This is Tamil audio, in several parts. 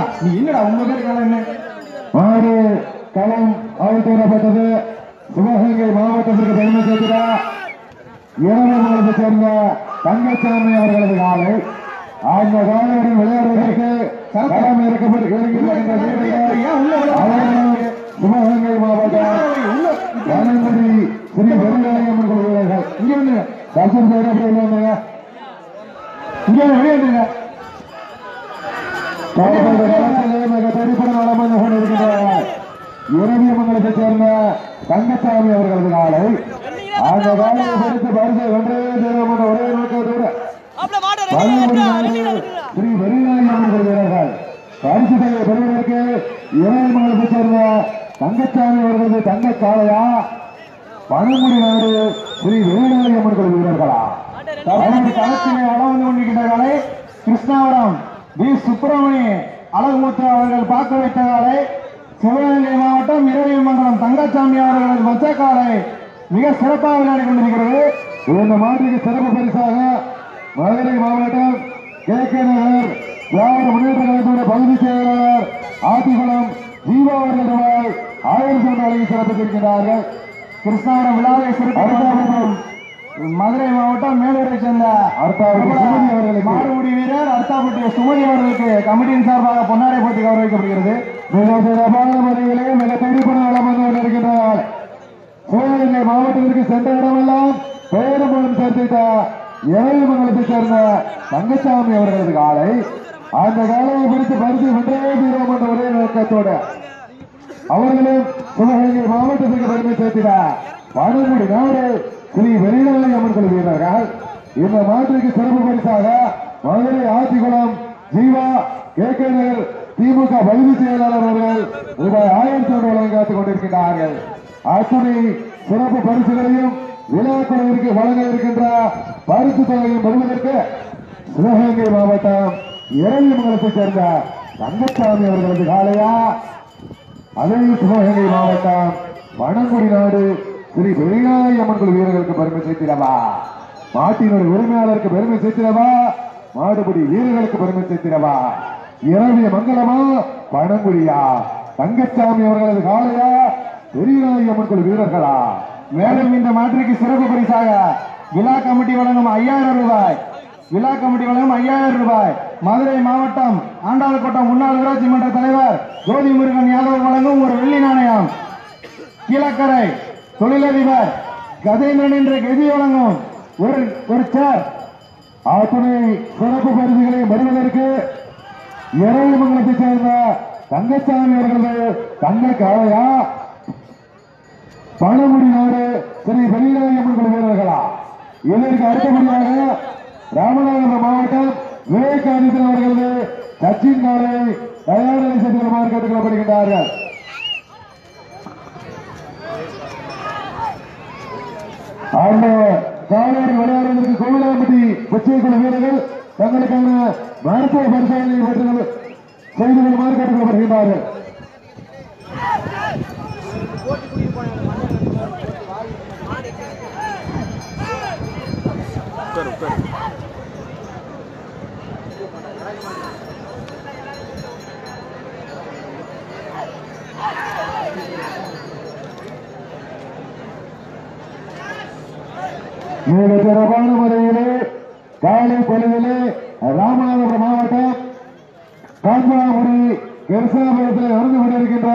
நீ என்னடா உங்க பேர் காலம் என்ன மாடு களம் அவுழ்த்தப்பட்டது சிவகங்கை மாவட்டத்திற்கு பெருமை சேர்க்கிறா இரவு சேர்ந்த தங்கச்சாமி அவர்களது காலை அந்த காலையுடன் விளையாடுவதற்கு களம் இருக்கப்பட்டு இறங்கி வருகின்ற வீரர்கள் ஏன் உள்ள விட அவர்கள் சிவகங்கை மாவட்டம் உள்ள கணபதி ஸ்ரீ பெருநாயகம்மன் கோவில் வீரர்கள் இங்க வந்து தர்சன் பேர் எப்படி உள்ளவங்க இங்க வந்து வெளியே வந்துருங்க இரவியமங்கலத்தை சேர்ந்த தங்கசாமி அவர்களது காலை அந்த காலையை படித்து பரிசை ஒன்றே தீரம் என்ற ஒரே நோக்கத்தோடு பழங்குடி நாடு ஸ்ரீ வெறிநாயகி அவர்கள் வீரர்கள் பரிசு தொகை பெறுவதற்கு இரவியமங்கலத்தை சேர்ந்த தங்கசாமி அவர்களது தங்க காளையா பழங்குடி நாடு ஸ்ரீ வெறிநாயகி அவர்கள் வீரர்களா தற்போது களத்திலே வளம் வந்து கொண்டிருக்கின்ற காலை கிருஷ்ணாவரம் வி சுப்பிரமணி அழகுமுத்து அவர்கள் பார்க்க வைத்த காலை சிவகங்கை மாவட்டம் இரவி மண்டலம் தங்கச்சாமி அவர்களது மச்சக்காலை மிக சிறப்பாக விளையாடி கொண்டிருக்கிறது இந்த மாட்டிற்கு சிறப்பு பரிசாக மதுரை மாவட்டம் கே கே நகர் திராவிட முன்னேற்ற கழகத்துடைய பகுதி செயலாளர் ஆத்திகுளம் ஜீவா அவர்கள் ரூபாய் ஆயிரத்தி ஒன்று வழங்கி சிறப்பித்திருக்கிறார்கள் கிருஷ்ணாவரம் விழாவை சிறப்பாக மதுரை மாவட்டம் மேலூரை சேர்ந்த அர்த்தாவுக்கு சுமதி அவர்களுக்கு மாடுபிடி வீரர் அர்த்தாப்பட்டிய சுமதி அவர்களுக்கு கமிட்டியின் சார்பாக பொன்னாடை போட்டி கௌரவிக்கப்படுகிறது மிக சிறப்பான முறையிலே மிக துடிப்புடன் வளம் வந்து கொண்டிருக்கின்றார் சிவகங்கை மாவட்டத்திற்கு சென்ற இடமெல்லாம் பெயரும் மூலம் சேர்த்திட்ட இறைமங்கலத்தை சேர்ந்த தங்கசாமி அவர்களது காலை அந்த காலையை பிடித்து பரிசு வென்றே தீரோம் என்ற ஒரே நோக்கத்தோடு அவர்களும் சிவகங்கை மாவட்டத்திற்கு பெருமை சேர்த்திட பழங்குடி நாடு ஸ்ரீ வெளிநாளை அம்மன் குழு வீரர்கள் இந்த மாட்டிற்கு சிறப்பு பரிசாக மதுரை ஆத்திக்குளம் ஜீவா கே கே நகர் திமுக பகுதி செயலாளர் அவர்கள் ரூபாய் ஆயிரத்தி ஒன்று வழங்க காத்துக் கொண்டிருக்கிறார்கள் அத்துணை சிறப்பு பரிசுகளையும் விழாக்குழுவிற்கு வழங்க இருக்கின்ற பரிசு தொகையும் பெறுவதற்கு சிவகங்கை மாவட்டம் இறையமங்கலத்தைச் சேர்ந்த தங்கசாமி அவர்களது காலையா அதே சிவகங்கை மாவட்டம் வனங்குடி நாடு ஸ்ரீ பெரியாய் அம்மன் குழு வீரர்களுக்கு பெருமை சேர்த்திடவா மாட்டினுடைய உரிமையாளருக்கு பெருமை சேர்த்திடவா மாடுபிடி வீரர்களுக்கு பெருமை சேர்த்திடவா இரவிய மங்களமா பணங்குடியா தங்கச்சாமி அவர்களது காலையா பெரியாய் அம்மன் குழு வீரர்களா மேலும் இந்த மாற்றிற்கு சிறப்பு பரிசாக விழா கமிட்டி வழங்கும் ஐயாயிரம் ரூபாய் விழா கமிட்டி வழங்கும் ஐயாயிரம் ரூபாய் மதுரை மாவட்டம் ஆண்டாள்கோட்டம் முன்னாள் ஊராட்சி மன்ற தலைவர் ஜோதி முருகன் யாதவ் வழங்கும் ஒரு வெள்ளி நாணயம் கீழக்கரை தொழிலதிபர் கஜேந்திரன் என்ற கெதி வழங்கும் ஒரு ஒரு சேர் அத்துணை சிறப்பு பரிசுகளை பெறுவதற்கு இறைமங்கலத்தைச் சேர்ந்த தங்கச்சாமி அவர்களது தங்க காளையா பணமுடி நாடு ஸ்ரீ பெரியராயம்மன் குழு வீரர்களா இதற்கு அடுத்தபடியாக ராமநாதபுரம் மாவட்டம் விவேகானந்தன் அவர்களது சச்சின் காலை தயார் நிலை செய்துள்ளமாறு கேட்டுக்கொள்ளப்படுகின்றார்கள் அந்த காலையில் விளையாடுவதற்கு கோவிலாம்பட்டி கொச்சிக்குழு வீரர்கள் தங்களுக்கான மருத்துவ பரிசோதனை பெற்று செய்து கொள்ளுமாறு கேட்டுக்கொள்ளப்படுகின்றார்கள் மிக சிறப்பான முறையிலே காலை பொழுதிலே ராமநாதபுரம் மாவட்டம் காஞ்சாபுரி கெருசாபுரத்தில் நடந்து கொண்டிருக்கின்ற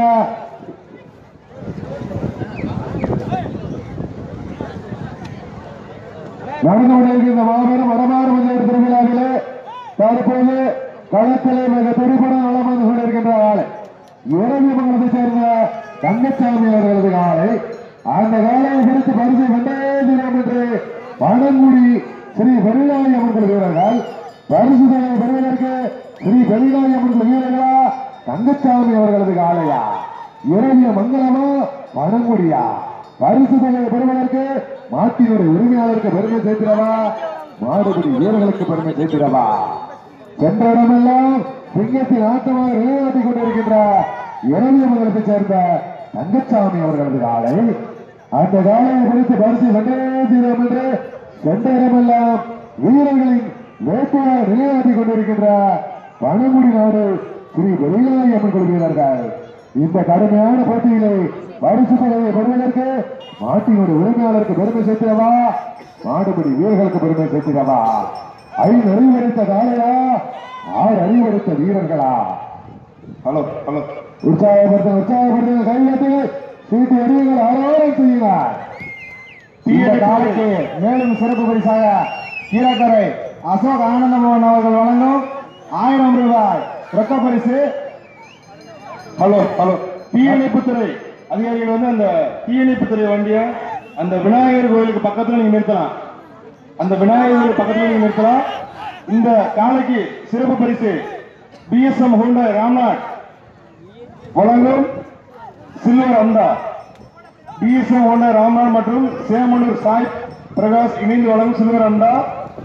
நடந்து கொண்டிருக்கின்ற மாபெரும் வடமாறு மஞ்சள் திருவிழாவிலே தற்போது களத்திலே மிக துடிப்புடன் வளம் வந்து கொண்டிருக்கின்ற ஆளை இரவி மங்கலத்தைச் சேர்ந்த தங்கச்சாமி அவர்களது காலை அந்த காலையை பிடித்து பரிசு வென்றே தீரம் என்று பணங்குடி ஸ்ரீ பெரியாய் அம்மன் வீரர்கள் பரிசு தொகை பெறுவதற்கு ஸ்ரீ பெரியாய் அம்மன் வீரர்களா தங்கச்சாமி அவர்களது காலையா இரவிய மங்களமா பணங்குடியா பரிசு தொகை பெறுவதற்கு மாட்டினுடைய உரிமையாளருக்கு பெருமை சேர்த்திடவா மாடுபிடி வீரர்களுக்கு பெருமை சேர்த்திடவா சென்ற இடமெல்லாம் சிங்கத்தின் ஆட்டமாக நிலைநாட்டிக் கொண்டிருக்கின்ற இரவிய மங்கலத்தைச் சேர்ந்த தங்கச்சாமி அவர்களது காலை அந்த காலையை பிடித்து பரிசு வென்றே தீரம் என்று சென்ற இடமெல்லாம் வீரர்களின் வேட்டையாக நிலைநாட்டிக் கொண்டிருக்கின்ற பழங்குடி நாடு ஸ்ரீ வெளியாய் அம்மன் குழு வீரர்கள் இந்த கடுமையான போட்டியிலே பரிசு தொகையை பெறுவதற்கு மாட்டினுடைய உரிமையாளருக்கு பெருமை சேர்த்திடவா மாடுபிடி வீரர்களுக்கு பெருமை சேர்த்திடவா ஐந்து அறிவுரைத்த காலையா ஆறு அறிவுரைத்த வீரர்களா ஹலோ ஹலோ உற்சாகப்படுத்த உற்சாகப்படுத்த கையெழுத்துகள் சீட்டு அறிவுகள் ஆரோரம் செய்கிறார் இந்த காலைக்கு மேலும் சிறப்பு பரிசாக கீழக்கரை அசோக் ஆனந்தமோகன் அவர்கள் வழங்கும் ஆயிரம் ரூபாய் ரொக்க பரிசு ஹலோ ஹலோ தீயணைப்புத்துறை அதிகாரிகள் வந்து அந்த தீயணைப்புத்துறை வண்டியை அந்த விநாயகர் கோயிலுக்கு பக்கத்துல நீங்க நிறுத்தலாம் அந்த விநாயகர் கோயில் பக்கத்துல நீங்க நிறுத்தலாம் இந்த காலைக்கு சிறப்பு பரிசு பிஎஸ்எம் ஹோண்டா ராம்நாத் வழங்கும் சில்வர் அந்தா பிஎஸ்எம் ஓனர் ராமநாத் மற்றும் சேமனூர் சாய் பிரகாஷ் இணைந்து வழங்கும் சில்வர் அண்டா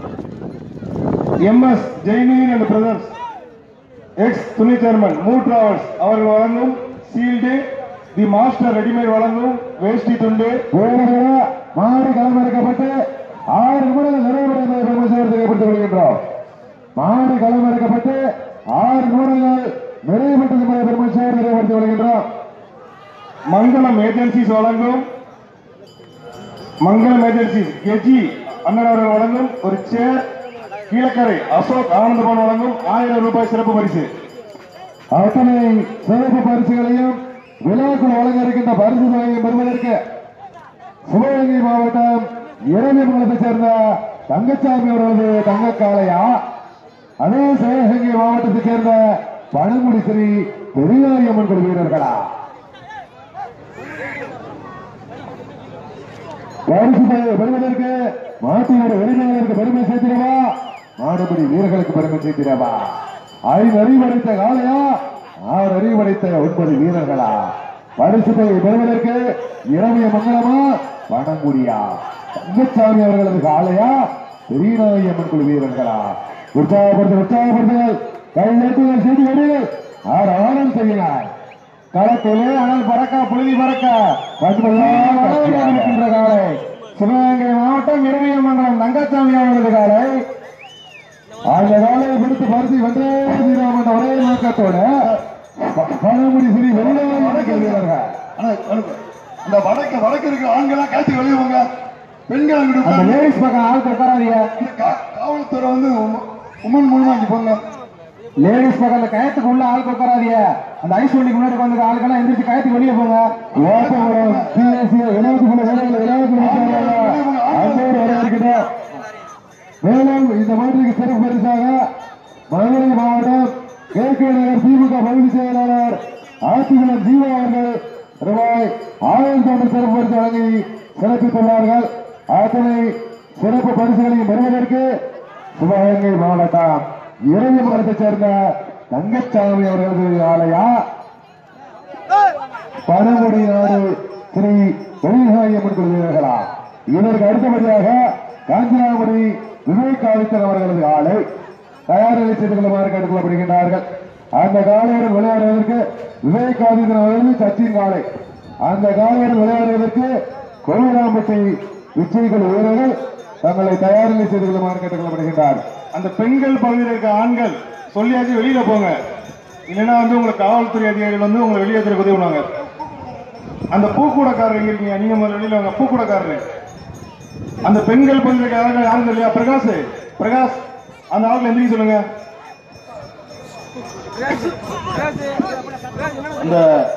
எம்எஸ் ஜெய்னீன் அண்ட் பிரதர்ஸ் எக்ஸ் துணை சேர்மன் மூ டிராவல்ஸ் அவர்கள் வழங்கும் சீல்டு தி மாஸ்டர் ரெடிமேட் வழங்கும் வேஷ்டி துண்டு வீரர்களா மாடு களமிறக்கப்பட்டு ஆறு நிமிடங்கள் நிறைவுடைய பெருமை சேர்த்து ஏற்படுத்திக் கொள்கின்றோம் மாடு களமிறக்கப்பட்டு ஆறு நிமிடங்கள் நிறைவுபட்ட முறை பெருமை சேர்த்து ஏற்படுத்திக் கொள்கின்றோம் மங்களம் ஏஜென்சிஸ் வழங்கும் மங்களம் ஏஜென்சிஸ் கெஜி அண்ணன் அவர்கள் வழங்கும் ஒரு சேர் கீழக்கரை அசோக் ஆனந்தபவன் வழங்கும் ஆயிரம் ரூபாய் சிறப்பு பரிசு அத்தனை சிறப்பு பரிசுகளையும் விழாக்குள் வழங்க இருக்கின்ற பரிசு தொகையை பெறுவதற்கு சிவகங்கை மாவட்டம் இரவிமங்கலத்தைச் சேர்ந்த தங்கச்சாமி அவர்களது தங்கக்காளையா அதே சிவகங்கை மாவட்டத்தைச் சேர்ந்த பழங்குடி ஸ்ரீ பெரியாரியம்மன் குழு வீரர்களா பரிசு தொகையை பெறுவதற்கு மாட்டியோட உரிமையாளருக்கு பெருமை சேர்த்திடவா மாடுபிடி வீரர்களுக்கு பெருமை சேர்த்திடவா ஐந்து அறிவடைத்த காளையா ஆறு அறிவடைத்த ஒன்பது வீரர்களா பரிசு தொகை பெறுவதற்கு இரவிய மங்களமா வனங்குடியா தங்கச்சாமி அவர்களது காளையா பெரியநாயம்மன் குழு வீரர்களா உற்சாகப்படுத்த உற்சாகப்படுத்துங்கள் கையெழுத்துகள் செய்தி வருங்கள் ஆறு ஆனம் செய்கிறார் களத்திலே அனல் பறக்க புழுதி பறக்க பண்பெல்லாம் இருக்கின்ற காலை சிவகங்கை மாவட்டம் இருவியமங்கலம் தங்கச்சாமி அவர்களது காலை அந்த காலையை பிடித்து பரிசு வென்றே தீராம் என்ற ஒரே நோக்கத்தோட ப- பழமுடி ஸ்ரீ வெளிநாடு வீரர்கள் ஆனா, அனுப்பு. அந்த வடக்கு வடக்கு இருக்க ஆண்கள்லாம் காய்ச்சி வெளியே போங்க பெண்கள் அங்கிட்டு அந்த உட்கார்ந்து லேடிஸ் பக்கம் ஆள் உட்காராதீங்க இந்த கா- காவல்துறை வந்து உம- உமன் மூலமா இங்க போங்க லேடிஸ் பக்கம் அந்த கயத்துக்கு உள்ள ஆள் உட்காராதீங்க அந்த ஐஸ் வண்டிக்கு முன்னாடி உட்காந்து ஆளுக்கெல்லாம் எந்திரிச்சு கயத்துக்கு வெளியே போங்க ஓட்டமரம் சிஎஸ்சி இலவச வீரர்கள் இலவச அன்போடு வரவேற்கிறோம் மேலும் இந்த மாட்டிற்கு சிறப்பு பரிசாக மதுரை மாவட்டம் கேகே நகர் திமுக பகுதி செயலாளர் ஆட்சிகுளம் ஜீவா அவர்கள் ரூபாய் ஆயிரத்தி ஒன்று சிறப்பு பரிசு வழங்கி சிறப்பித்துள்ளார்கள் அத்தனை சிறப்பு பரிசுகளையும் பெறுவதற்கு சிவகங்கை மாவட்டம் இறையமங்கலத்தைச் சேர்ந்த தங்கச்சாமி அவர்களது ஆலயா பரமுடி நாடு ஸ்ரீ வெளிநாயம்மன் குழு வீரர்களா இதற்கு அடுத்தபடியாக காஞ்சிராமணி விவேக் ஆதித்தன் அவர்களது ஆளை தயார் நிலை செய்து கொள்ளுமாறு கேட்டுக்கொள்ளப்படுகின்றார்கள் அந்த காலையுடன் விளையாடுவதற்கு விவேக் ஆதித்தன் அவர்கள் சச்சின் காலை அந்த காலையுடன் விளையாடுவதற்கு கோவிலாம்பட்டி விஜய்குழு வீரர்கள் தங்களை தயார் நிலை செய்து கொள்ளுமாறு கேட்டுக்கொள்ளப்படுகின்றார்கள் அந்த பெண்கள் பகுதியில் இருக்க ஆண்கள் சொல்லியாச்சு வெளியில போங்க இல்லைன்னா வந்து உங்களுக்கு காவல்துறை அதிகாரிகள் வந்து உங்களை வெளியே எடுத்து உதவி பண்ணுவாங்க அந்த பூக்கூடக்காரர் எங்க இருக்கீங்க நீங்க முதல்ல வெளியில வாங்க பூக்கூடக்காரர் அந்த பெண்கள் பகுதியில் இருக்க ஆண்கள் யாரும் இல்லையா பிரகாஷ் பிரகாஷ் அந்த ஆளுக்கு எந்திரிக்க சொல்லுங்க அந்த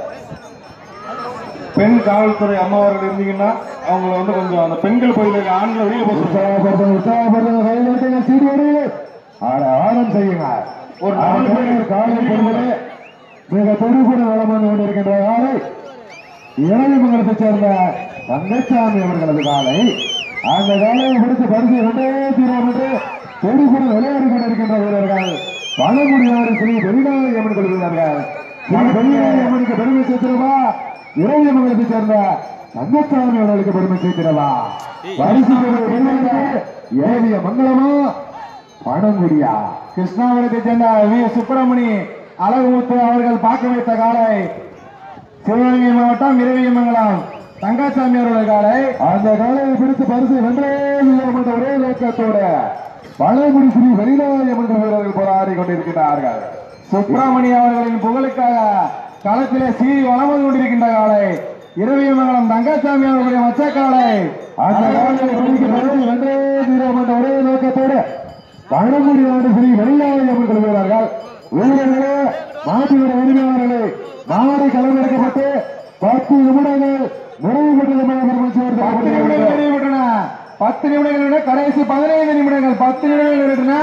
பெண் காவல்துறை அம்மாவர்கள் இருந்தீங்கன்னா அவங்கள வந்து கொஞ்சம் அந்த பெண்கள் பகுதியில் இருக்க ஆண்களை வெளியில போக சொல்லுங்க உற்சாகப்படுத்துங்க உற்சாகப்படுத்துங்க கையிலுங்க சீடியோடு ஆட ஆரம் செய்யுங்க ஒரு நாலு பேர் காலை பொழுது மிக துடிப்புடன் வளம் வந்து கொண்டிருக்கின்ற காலை இறைமங்கலத்தைச் சேர்ந்த தங்கச்சாமி அவர்களது காலை அந்த காலையை பிடித்து பரிசு ரெண்டே தீரம் என்று துடிப்புடன் விளையாடி கொண்டிருக்கின்ற வீரர்கள் பழங்குடியாறு ஸ்ரீ பெரிநாயகி அம்மன் குழு வீரர்கள் ஸ்ரீ பெரிநாயகி அம்மனுக்கு பெருமை சேர்த்திருவா இறைமங்கலத்தைச் சேர்ந்த தங்கச்சாமி அவர்களுக்கு பெருமை சேர்த்திடவா பரிசு பெறுவதற்கு ஏவிய மங்களமா பணங்குடியா கிருஷ்ணாபுரத்தை சேர்ந்த வி சுப்பிரமணி அழகுமுத்து அவர்கள் பார்க்க வைத்த காலை சிவகங்கை மாவட்டம் இரவியமங்கலம் தங்காசாமி அவர்கள் காலை அந்த காலையை பிடித்து பரிசு வென்றே வீரம் என்ற ஒரே நோக்கத்தோட பழங்குடி ஸ்ரீ வெளிநாயகம் என்ற வீரர்கள் போராடி கொண்டிருக்கிறார்கள் சுப்பிரமணிய அவர்களின் புகழுக்காக களத்திலே சீறி வளம் வந்து கொண்டிருக்கின்ற காலை இரவியமங்கலம் தங்கசாமி அவர்களுடைய மச்ச காலை அந்த காலையை பிடிக்க மறுபடி வென்றே தீரம் என்ற ஒரே நோக்கத்தோடு பழங்குடி நாடு ஸ்ரீ வெள்ளாளி அம்மன் கொள்கிறார்கள் வீரர்களே மாட்டுகிற உரிமையாளர்களே மாடு களமிறக்கப்பட்டு பத்து நிமிடங்கள் நிறைவு பெற்றது பத்து நிமிடங்கள் நிறைவுற்றன பத்து நிமிடங்கள் விட கடைசி பதினைந்து நிமிடங்கள் பத்து நிமிடங்கள் நிறைவுற்றன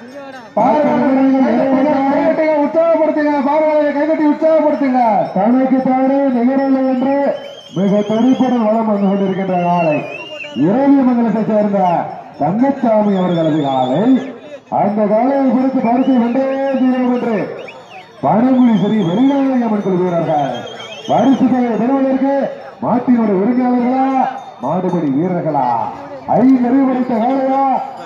கைகட்டி உற்சாகப்படுத்துங்க பார்வையாளரை கைகட்டி உற்சாகப்படுத்துங்க தனக்கு தானே நிகரலை என்று மிக துடிப்புடன் வளம் வந்து கொண்டிருக்கின்ற காலை இரவி மங்கலத்தை சேர்ந்த தங்கச்சாமி அவர்களது காலை அந்த காலையை குறித்து பரிசு வென்றே தீரம் என்று பனங்குடி ஸ்ரீ வெள்ளாளி அம்மன் கொள்கிறார்கள் பரிசு தொகை பெறுவதற்கு மாட்டினுடைய உரிமையாளர்களா மாடுபடி வீரர்களா ஐந்து அறிவு படித்த காலையா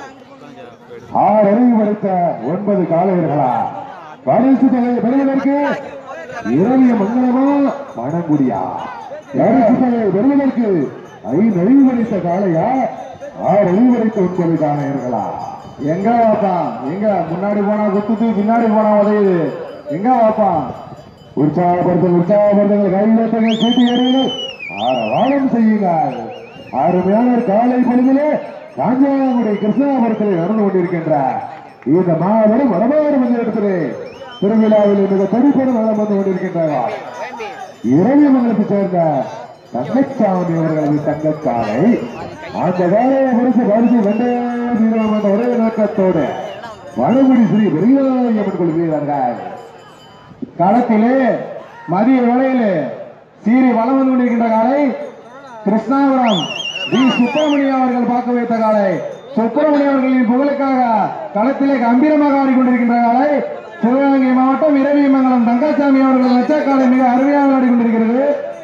ஆறு அறிவு படித்த ஒன்பது காலையர்களா பரிசு தொகை பெறுவதற்கு இரவிய மங்களமா பணங்குடியா பரிசு தொகை பெறுவதற்கு ஐந்து அறிவு படித்த காலையா ஆறு அறிவு படித்த ஒன்பது காலையர்களா எங்க வாப்பான் எங்க முன்னாடி போனா குத்துது பின்னாடி போனா உதயுது எங்க வாப்பான் உற்சாகப்படுத்த உற்சாகப்படுத்துங்கள் கைவிடத்துங்கள் சீட்டு ஏறுங்கள் ஆரவாரம் செய்யுங்கள் அருமையான ஒரு காலை பொழுதிலே காஞ்சாங்குடி கிருஷ்ணாபுரத்தில் நடந்து கொண்டிருக்கின்ற இந்த மாபெரும் வடமாறு மந்திரத்திலே திருவிழாவில் மிக தனிப்பெரும் நலம் வந்து கொண்டிருக்கின்றார் இரவி மங்கலத்தை சேர்ந்த தங்கச்சாமி அவர்களது தங்கச்சாலை அந்த காலையை குறித்து பரிசு வென்றே தீர்மானம் என்ற ஒரே நோக்கத்தோடு வடகுடி ஸ்ரீ பெரியாயம்மன் கொள்கிறார்கள் களத்திலே மதிய வேளையிலே சீறி வலம் வந்து கொண்டிருக்கின்ற காலை கிருஷ்ணாபுரம் வி சுப்பிரமணிய அவர்கள் பார்க்க வைத்த காலை சுப்பிரமணிய அவர்களின் புகழுக்காக களத்திலே கம்பீரமாக ஆடிக்கொண்டிருக்கின்ற காலை சிவகங்கை மாவட்டம் இரவியமங்கலம் தங்கசாமி அவர்கள் வச்ச காலை மிக அருமையாக ஆடிக்கொண்டிருக்கிறது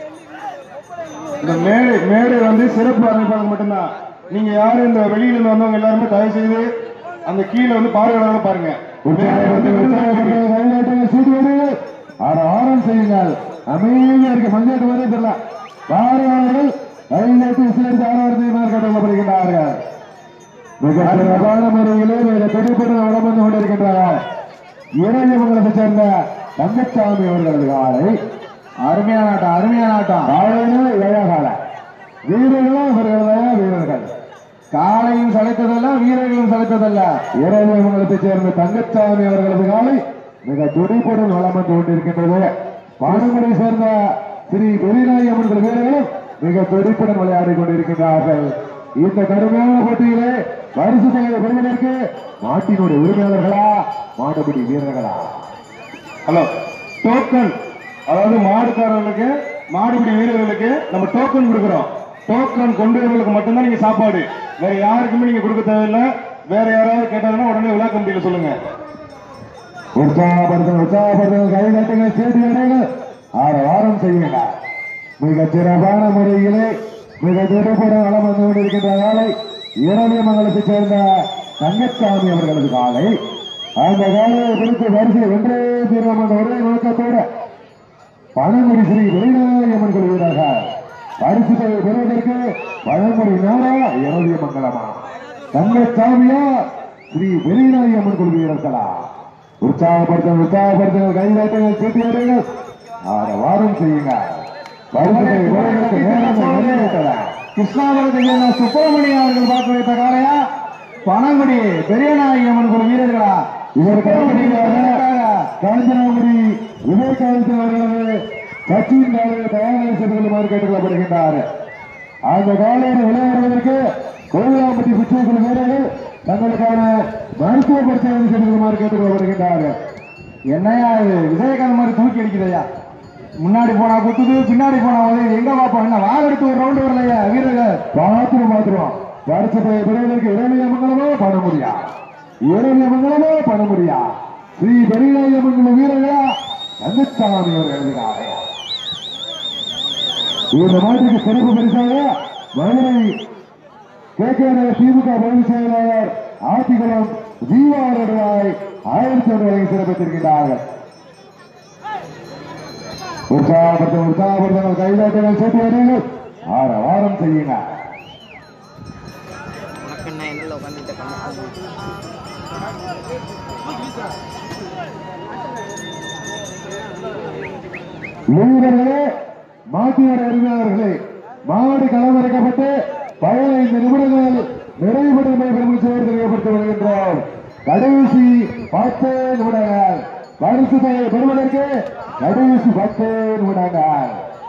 இந்த மேடை மேடை வந்து சிறப்பு அமைப்பாளர் மட்டும்தான் நீங்க யாரும் இந்த வெளியில இருந்து வந்தவங்க எல்லாருமே தயவு செய்து அந்த கீழே வந்து பார்வையாளர்கள் பாருங்க உற்சாகப்படுத்த உற்சாகப்படுத்த கைநாட்டுங்கள் சீட்டு வருங்கள் ஆரம் செய்யுங்கள் அமைதியா இருக்க மஞ்சள் வரே தெரியல பார்வையாளர்கள் கைநாட்டு சேர்ந்து ஆராய்ச்சி கட்டப்படுகின்றார்கள் மிக சிறப்பான முறையிலே மிக துடிப்புடன் வளம் வந்து கொண்டிருக்கின்றார்கள் இறையமங்கலத்தை சேர்ந்த தங்கச்சாமி அவர்களது காலை அருமையான ஆட்டம் அருமையான ஆட்டம் காலையிலே இளையகால வீரர்களா அவர்களா வீரர்கள் காலையும் சளைத்ததல்ல வீரர்களும் சளைத்ததல்ல இறையமங்கலத்தை சேர்ந்த தங்கச்சாமி அவர்களது காலை மிக துடிப்புடன் வளம் வந்து கொண்டிருக்கின்றது பானங்குடி சேர்ந்த ஸ்ரீ பெரியநாயகி அம்மன் வீரர்களும் மிக துடிப்புடன் விளையாடி கொண்டிருக்கின்றார்கள் இந்த கடுமையான போட்டியிலே பரிசு தொகையை பெறுவதற்கு நாட்டினுடைய உரிமையாளர்களா மாடுபிடி வீரர்களா ஹலோ டோக்கன் அதாவது மாடுக்காரர்களுக்கு மாடுபிடி வீரர்களுக்கு நம்ம டோக்கன் கொடுக்குறோம் டோக்கன் கொண்டு வரவங்களுக்கு மட்டும்தான் நீங்க சாப்பாடு வேற யாருக்குமே நீங்க கொடுக்க தேவையில்லை வேற யாராவது கேட்டாங்கன்னா உடனே விழா கமிட்டியில சொல்லுங்க உற்சாகப்படுத்த உற்சாகப்படுத்த கை தட்டுங்க சேட்டி அடைகள் ஆறு வாரம் செய்யுங்க மிக சிறப்பான முறையிலே மிக துடிப்புடன் வளம் வந்து கொண்டிருக்கின்ற காலை இரவிய மங்கலத்தை சேர்ந்த தங்கச்சாமி அவர்களது காலை அந்த காலையை குறித்து வரிசை வென்றே தீர்மானம் என்ற ஒரே நோக்கத்தோடு பழங்குடி ஸ்ரீ வெளிநாயகம்மன் கொள்கிறார்கள் பரிசு தொகை பெறுவதற்கு பழங்குடி நாடா இரவிய மங்கலமா தங்கச்சாமியா ஸ்ரீ வெளிநாயகம்மன் கொள்கிறார்களா உற்சாகப்படுத்த உற்சாகப்படுத்த கைதாட்டுங்கள் சீட்டியாடுங்கள் ஆறு வாரம் செய்யுங்க பரிசு தொகை பெறுவதற்கு நேரங்கள் நெருங்கிவிட்டன. கிருஷ்ணாபுரத்தை சேர்ந்த சுப்பிரமணியம் அவர்கள் பார்க்க வைத்த காளையா பனங்குடி பெரியநாயகி அம்மன் குழு வீரர்களா இதற்கு அடுத்தபடியாக காஞ்சனாபுரி விவேகானந்தன் அவர்களது கட்சியின் காலையை தயார் செய்து கொள்ளுமாறு கேட்டுக்கொள்ளப்படுகின்றார் அந்த காலையில் விளையாடுவதற்கு கோவிலாம்பட்டி பிச்சைக்குழு வீரர்கள் தங்களுக்கான மருத்துவ பரிசோதனை செய்து கொள்ளுமாறு கேட்டுக்கொள்ளப்படுகின்றார்கள் என்னையா இது விஜயகாந்த் மாதிரி தூக்கி அடிக்குதையா முன்னாடி போனா குத்துது பின்னாடி போனா உதவி எங்க பாப்போம் என்ன வால் எடுத்து ஒரு ரவுண்டு வரலையா வீரர்கள் பாத்திரம் பாத்திரம் வருஷத்தை பெறுவதற்கு இளநிய மங்கலமா பண முடியா இளநிய மங்கலமா பண முடியா ஸ்ரீ பெரியநாய மங்கல வீரர்களா கந்தசாமி அவர்கள் எழுதினார்கள் இந்த மாட்டுக்கு சிறப்பு பரிசாக மதுரை கே கே நகர் திமுக பொதுச் செயலாளர் ஆத்திகுளம் ஜீவாரடுவாய் ஆயிரத்தி ஒன்று வரை சிறப்பித்திருக்கின்றார்கள் உற்சாகப்படுத்த உற்சாகப்படுத்தங்கள் கைதாட்டுங்கள் சூட்டி வருங்கள் ஆற வாரம் செய்யுங்க உனக்கு என்ன என்ன உட்காந்துட்டு வீரர்களே மாட்டியார் உரிமையாளர்களே மாடு களமிறக்கப்பட்டு பதினைந்து நிமிடங்கள் நிறைவுபடுமை பெருமிச்சோடு தெரியப்படுத்தி வருகின்றோம் கடைசி பத்து நிமிடங்கள் பரிசுத்தை பெறுவதற்கு கடைசி பத்து நிமிடங்கள்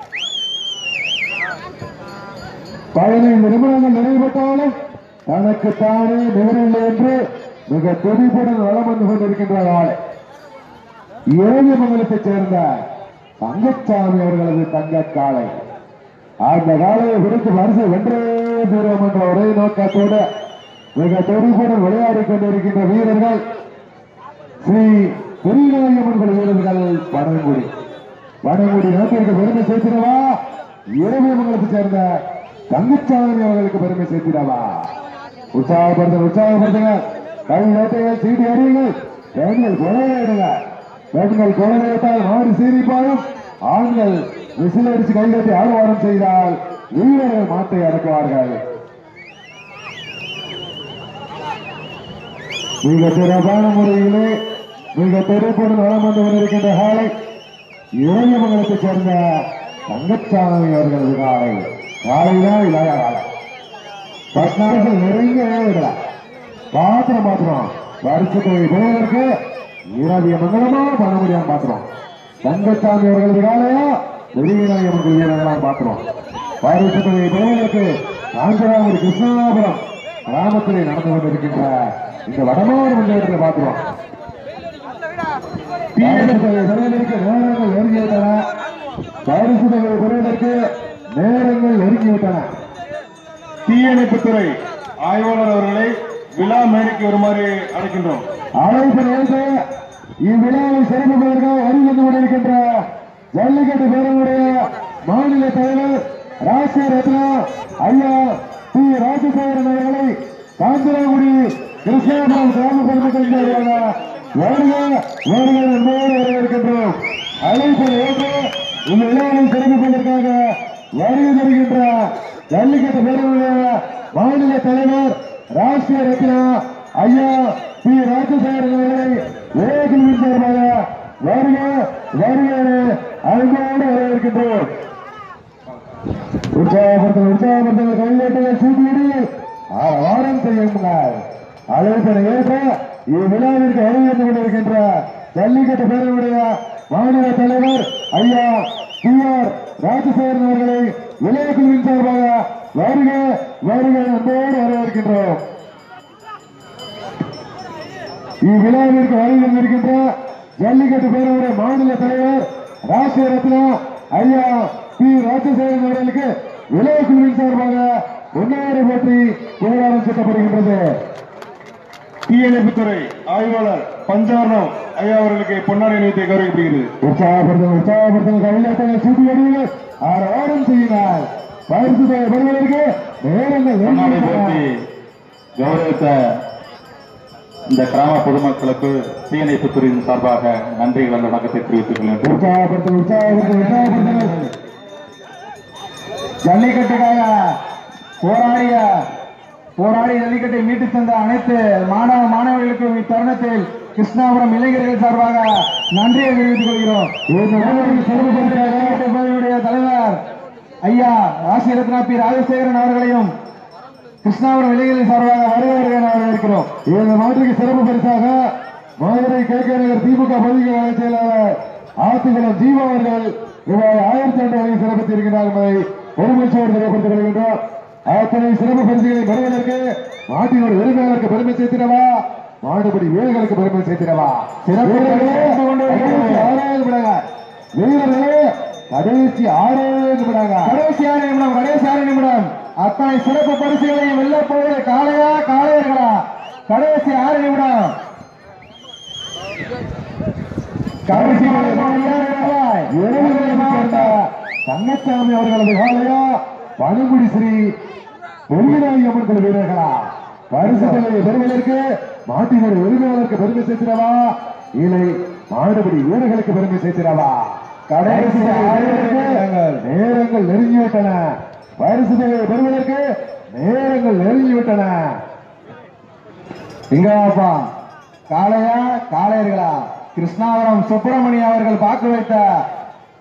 பதினைந்து நிமிடங்கள் நிறைவுபட்டாலும் தனக்கு தானே நிகரில்லை என்று மிக துடிப்புடன் வளம் வந்து கொண்டிருக்கின்றார் இறையமங்கலத்தைச் சேர்ந்த தங்கச்சாமி அவர்களது தங்க காளை அந்த காலையை பிடித்து வரிசை வென்றே தீரம் என்ற ஒரே நோக்கத்தோடு மிக துடிப்புடன் விளையாடி கொண்டிருக்கின்ற வீரர்கள் ஸ்ரீ பெரியநாயம்மன் வீரர்கள் பனங்குடி பனங்குடி நாட்டிற்கு பெருமை சேர்த்திடவா இறையமங்கலத்தைச் சேர்ந்த தங்கச்சாமி அவர்களுக்கு பெருமை சேர்த்திடவா உற்சாகப்படுத்த உற்சாகப்படுத்துங்க கை வேட்டைகள் சீட்டி அறியுங்கள் பெண்கள் கொலையிடுங்க பெண்கள் கொலையிட்டால் மாறி சீரிப்பாலும் ஆண்கள் விசில் அடிச்சு கைகட்டி ஆரவாரம் செய்தால் வீரர்கள் மாட்டை அடக்குவார்கள் மிக சிறப்பான முறையிலே மிக பெருப்பொருள் வளம் வந்து கொண்டிருக்கின்ற காலை இளையமங்கலத்தைச் சேர்ந்த தங்கச்சாமி அவர்களது காலை காலைதான் இளைய காலை பத்னார்கள் நெருங்க விடலாம் பாத்திரம் பாத்திரம் வருஷத்தை பெறுவதற்கு இரவிய மங்களமா பண்ண முடியாம பாத்திரம் தங்கச்சாமி அவர்களது காலையா பெரியநாயகன் வீரர்களாம் பாத்திரம் வருஷத்தை பெறுவதற்கு காஞ்சனாபுரி கிருஷ்ணாபுரம் கிராமத்திலே நடந்து கொண்டிருக்கின்ற இந்த வடமாறு பஞ்சாயத்தில் பாத்திரம் பரிசுத்தொகை பெறுவதற்கு நேரங்கள் நெருங்கிவிட்டன பரிசுத்தொகை பெறுவதற்கு நேரங்கள் நெருங்கிவிட்டன தீயணைப்புத்துறை ஆய்வாளர் அவர்களை விழா மேடைக்கு வருமாறு அழைக்கின்றோம் அழைப்பு நேர்ந்து இவ்விழாவை சிறப்பிப்பதற்காக வருகை கொண்டிருக்கின்ற ஜல்லிக்கட்டு பேரனுடைய மாநில தலைவர் ராசிய ரத்னா ஐயா பி ராஜசேகரன் அவர்களை காஞ்சனாகுடி கிருஷ்ணாபுரம் கிராம பொதுமக்கள் சார்பாக வருக வருக என்போடு வரவேற்கின்றோம் அழைப்பு ஏற்று இந்த விழாவை சிறப்பிப்பதற்காக வருகை தருகின்ற ஜல்லிக்கட்டு பேரனுடைய மாநில தலைவர் ராஷ்டிரிய ரத்னா ஐயா பி ராஜசேகரன் அவர்களை வேகத்தின் சார்பாக வருக வருக என அன்போடு வரவேற்கின்றோம் உற்சாகப்படுத்த உற்சாகப்படுத்த கைவேட்டைகள் சூட்டியடி வாரம் செய்யுங்கள் அழைப்பதை ஏற்ற இவ்விழாவிற்கு வருகை கொண்டிருக்கின்ற ஜல்லிக்கட்டு பேரவையுடைய மாநில தலைவர் ஐயா டி ஆர் ராஜசேகரன் அவர்களை விளையாட்டுகளின் சார்பாக வருக வருக அன்போடு வரவேற்கின்றோம் இவ்விழாவிற்கு வருகை இருக்கின்ற ஜல்லிக்கட்டு பேரவையுடைய மாநில தலைவர் ராஷ்டிரிய ரத்னா ஐயா பி ராஜசேகரன் அவர்களுக்கு விளையாட்டுகளின் சார்பாக பொன்னாரை போற்றி புகழாரம் சூட்டப்படுகின்றது தீயணைப்புத்துறை ஆய்வாளர் பஞ்சாரணம் ஐயா அவர்களுக்கு பொன்னாடை நினைத்தை கௌரவிக்கப்படுகிறது உற்சாகப்படுத்தும் உற்சாகப்படுத்தும் கையிலாட்டங்கள் சூட்டி அடியுங்கள் ஆரோரம் செய்யுங்கள் பரிசு தொகை பெறுவதற்கு நேரங்கள் பொன்னாடை நெருங்கிவிட்டன. போற்றி கௌரவித்த இந்த கிராம பொதுமக்களுக்கு தீயணைப்புத்துறையின் சார்பாக நன்றி கலந்த வணக்கத்தை தெரிவித்துக் கொள்கின்றோம் உற்சாகப்படுத்தும் உற்சாகப்படுத்தும் உற்சாகப்படுத்துங்கள் ஜல்லிக்கட்டுக்காக போராடிய போராடி ஜல்லிக்கட்டை மீட்டு தந்த அனைத்து மாணவ மாணவர்களுக்கும் இத்தருணத்தில் கிருஷ்ணாபுரம் இளைஞர்கள் சார்பாக நன்றியை தெரிவித்துக் கொள்கிறோம் இந்த நிகழ்வில் சிறப்புப்படுத்தியாக ஜல்லிக்கட்டு பேரவையுடைய தலைவர் ஐயா ராசி ரத்னா பி ராஜசேகரன் அவர்களையும் கிருஷ்ணாபுரம் இளைஞர்கள் சார்பாக வருக வருக என வரவேற்கிறோம் இந்த நாட்டுக்கு சிறப்பு பரிசாக மதுரை கே கே நகர் திமுக பகுதி கழக செயலாளர் ஆத்துக்குளம் ஜீவா அவர்கள் ரூபாய் ஆயிரத்தி ரெண்டு வரை சிறப்பித்திருக்கிறார் என்பதை பெருமச்சோடு தெரியப்படுத்திக் கொள்கின்றோம் அத்தனை சிறப்பு பரிசுகளை பெறுவதற்கு நாட்டினோட உரிமையாளருக்கு பெருமை சேர்த்திடவா மாடுபடி வீரர்களுக்கு பெருமை சேர்த்திடவா சிறப்பு வீரர்களே, சேர்ந்து கொண்டு கடைசி ஆறாவது விடாங்க வீரர்களே கடைசி ஆறாவது விடாங்க கடைசி ஆறு நிமிடம் கடைசி ஆறு நிமிடம் அத்தனை சிறப்பு பரிசுகளை வெல்ல போவது காளையா காளையர்களா கடைசி ஆறு நிமிடம் கடைசி ஆறு நிமிடம். சேர்ந்த தங்கச்சாமி அவர்களது காலையா பனங்குடி ஸ்ரீ பொருளாதார அம்மன் குழு வீரர்களா பரிசு தொகையை பெறுவதற்கு மாட்டினுடைய உரிமையாளருக்கு பெருமை சேர்த்திடவா இல்லை மாடுபடி வீரர்களுக்கு பெருமை சேர்த்திடவா கடைசி ஆறு நேரங்கள் நேரங்கள் நெருங்கிவிட்டன பரிசு தொகையை பெறுவதற்கு நேரங்கள் நெருங்கிவிட்டன எங்கப்பா காளையா காளையர்களா கிருஷ்ணாவரம் சுப்பிரமணிய அவர்கள் பார்க்க வைத்த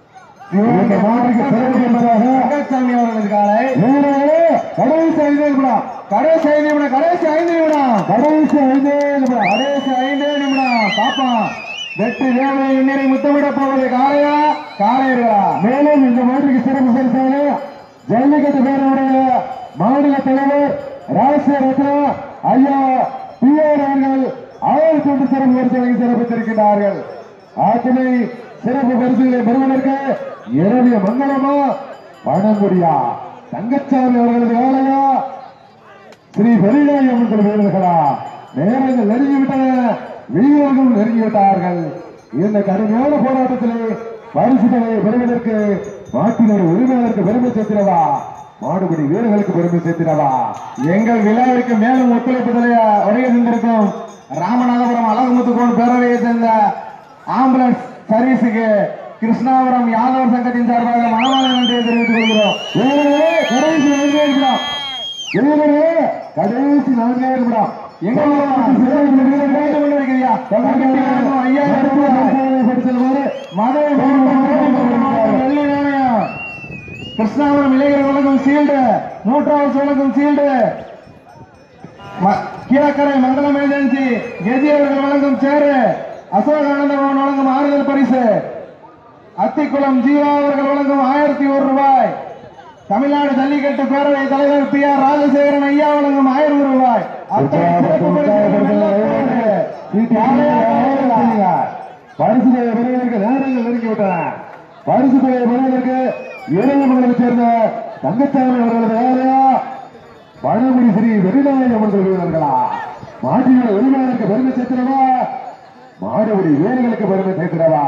இந்த மாட்டுக்கு சிறப்பு பரிசாக தங்கச்சாமி அவர்களது காலை வீரர்களே, கடைசி ஐந்து நிமிடம் கடைசி ஐந்து நிமிடம் கடைசி ஐந்து நிமிடம் கடைசி ஐந்து நிமிடம் கடைசி ஐந்தே நிமிடம் பாப்போம் வெற்றி வேலை இன்னரை முத்தமிட போவது காளையா காளையர்களா மேலும் இந்த மாட்டுக்கு சிறப்பு பரிசாக ஜல்லிக்கட்டு பேரனுடைய மாநில தலைவர் ராசிய ரத்னா ஐயா பி ஆர் அவர்கள் ஆயிரத்தி ஒன்று சிறப்பு பரிசுகளை சிறப்பித்திருக்கிறார்கள் ஆத்தினை சிறப்பு பரிசுகளை பெறுவதற்கு இரவிய மங்களமா பணங்குடியா தங்கச்சாமி அவர்களது வேலையா ஸ்ரீ பெரியாய் அம்மன் வீரர்களா நேரங்கள் நெருங்கிவிட்டன வீரர்கள் நெருங்கிவிட்டார்கள் இந்த கடுமையான போராட்டத்திலே பரிசுகளை பெறுவதற்கு நாட்டினுடைய உரிமையாளருக்கு பெருமை சேர்த்திடவா மாடுபடி வீரர்களுக்கு பெருமை சேர்த்திடவா எங்கள் விழாவிற்கு மேலும் ஒத்துழைப்பு உடைய சென்றிருக்கும் ராமநாதபுரம் அழகுமுத்துக்கோன் பேரவையை சேர்ந்த ஆம்புலன்ஸ் சர்வீஸுக்கு கிருஷ்ணாபுரம் யாதவர் சங்கத்தின் சார்பாக மனமான நன்றியை தெரிவித்துக் கொள்கிறோம் வீரர்களே கடைசி நான்கே நிமிடம் வீரர்களே கடைசி நான்கே நிமிடம் எங்கள் கேட்டுக் கொண்டிருக்கிறியா? ஐயாயிரம் ரூபாய். மதுரை மாவட்டம் வெள்ளி நாணயம் கிருஷ்ணாபுரம் இளைஞர் வழங்கும் சீல்டு நூற்றாவது வழங்கும் சீல்டு ம- கீழக்கரை மண்டலம் ஏஜென்சி கெஜி அவர்கள் வழங்கும் சேரு அசோக ஆனந்தபவன் வழங்கும் ஆறுதல் பரிசு அத்திக்குளம் ஜீவா அவர்கள் வழங்கும் ஆயிரத்தி ஒரு ரூபாய் தமிழ்நாடு ஜல்லிக்கட்டு பேரவை தலைவர் பி ஆர் ராஜசேகரன் ஐயா வழங்கும் ஆயிரம் ரூபாய் அத்தனை சிறப்பு பரிசுகள் வெல்லப்போவது. காளையா, காளையா. பரிசு தொகை பெறுவதற்கு நேரங்கள் நெருங்கிவிட்டன பரிசு தொகை பெறுவதற்கு இளைஞர்களைச் சேர்ந்த தங்கச்சாமி அவர்களது வேலையா பழமுடி ஸ்ரீ வெறிநாயகம் அவர்கள் வீரர்களா மாட்டினுடைய உரிமையாளருக்கு பெருமை சேர்த்திடவா மாடுபடி வீரர்களுக்கு பெருமை சேர்த்திடவா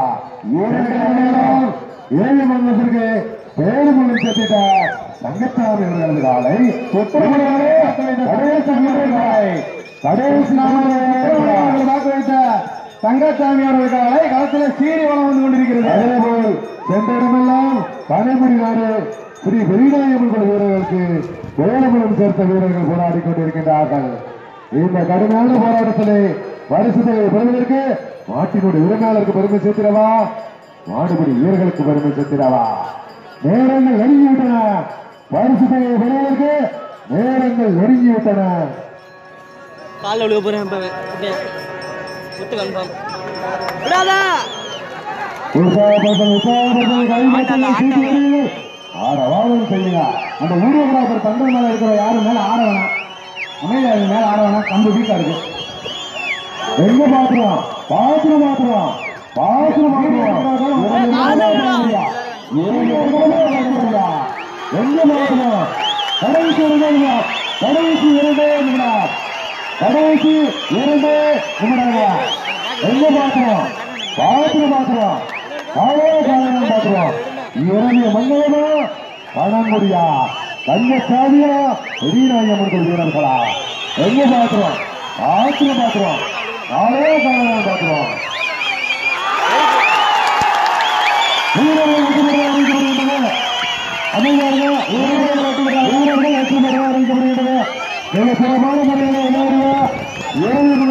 ஏழு மன்னத்திற்கு பேரு மன்னன் சேர்த்திட்ட தங்கச்சாமி அவர்களது காலை சுப்பிரமணியனே கடைசி வீரர்களை கடைசி நாமங்களை அவர்கள் வாக்கு வைத்த தங்கச்சாமி அவர்களுக்காக களத்தில் சீறி வளம் வந்து கொண்டிருக்கிறது அதேபோல் சென்ற இடமெல்லாம் பனைமுடி நாடு ஸ்ரீ வெறிநாயகம்மன் குழு வீரர்களுக்கு வேலமலம் சேர்த்த வீரர்கள் போராடி கொண்டிருக்கின்றார்கள் இந்த கடுமையான போராட்டத்திலே பரிசுத்தை பெறுவதற்கு நாட்டினுடைய உரிமையாளருக்கு பெருமை சேர்த்திடவா மாடுபடி வீரர்களுக்கு பெருமை சேர்த்திடவா நேரங்கள் நெருங்கிவிட்டன பரிசுத்தை பெறுவதற்கு நேரங்கள் நெருங்கிவிட்டன காலில் விழுக போறேன் இப்போ அப்படியே விட்டு கன்ஃபார்ம் விடாதா உற்சாகப்படுத்தல் உற்சாகப்படுத்தல் கைமாற்றல் சீட்டு வெளியீடு. ஆட வாழும் செய்யுங்க அந்த வீடியோகிராஃபர் பந்தல் மேல இருக்கிற யாரும் மேல ஆட வேணாம் அமைதியா இருக்கு, மேல ஆட வேணாம் கம்பு வீக்கா இருக்கு எங்க பாக்குறோம் பாக்குறோம் பாக்குறோம் பாக்குறோம் பாக்குறோம் எங்க பாக்குறோம் கடைசி இரண்டு நிமிடம் கடைசி இரண்டு நிமிடம் கடைசி இரண்டு நிமிடங்கள் எங்க பாக்குறோம் பாக்குறோம் பாக்குறோம் காலையே காலையே பாக்குறோம் இரண்டு மங்களமா பணங்குடியா கன்னியசாமியா பெரியநாயம்மன் வீரர்களா எங்க பாக்குறோம் பாக்குறோம் பாக்குறோம் காலையே காலையே பாக்குறோம் வீரர்கள் வெற்றி பெற அறிவிக்கப்படுகின்றன அமைதியாக வீரர்கள் வெற்றி பெற வீரர்கள் வெற்றி பெற அறிவிக்கப்படுகின்றன மிக சிறப்பான முறையில் விளையாடிய ஏழு